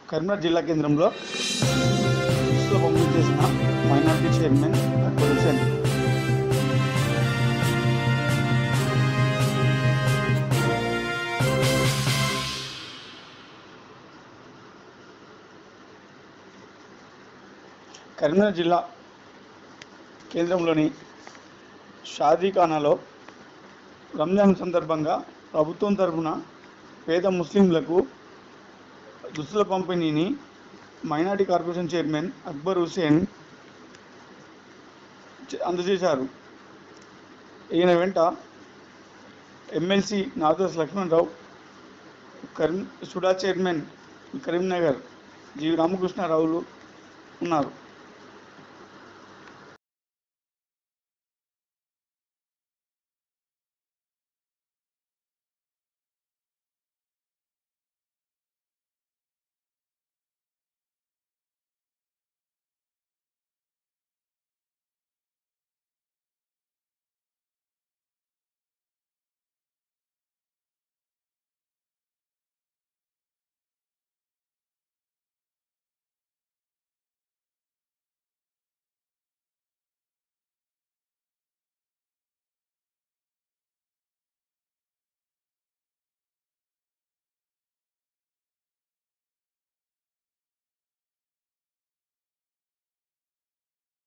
కరీంనగర్ జిల్లా కేంద్రంలో లిస్టులో పంపిణీ చేసిన మైనార్టీ చైర్మన్ అక్బర్ హుసేన్ కరీంనగర్ జిల్లా కేంద్రంలోని షాదీఖానాలో రంజాన్ సందర్భంగా ప్రభుత్వం తరఫున పేద ముస్లింలకు దుస్తుల పంపిణీని minority corporation chairman Akbar Hussain చే- అందజేశారు ఈయన వెంట ఎమ్మెల్సీ నాదోస్ Lakshmanarao Karim SUDA chairman Karimnagar G రామకృష్ణారావులు ఉన్నారు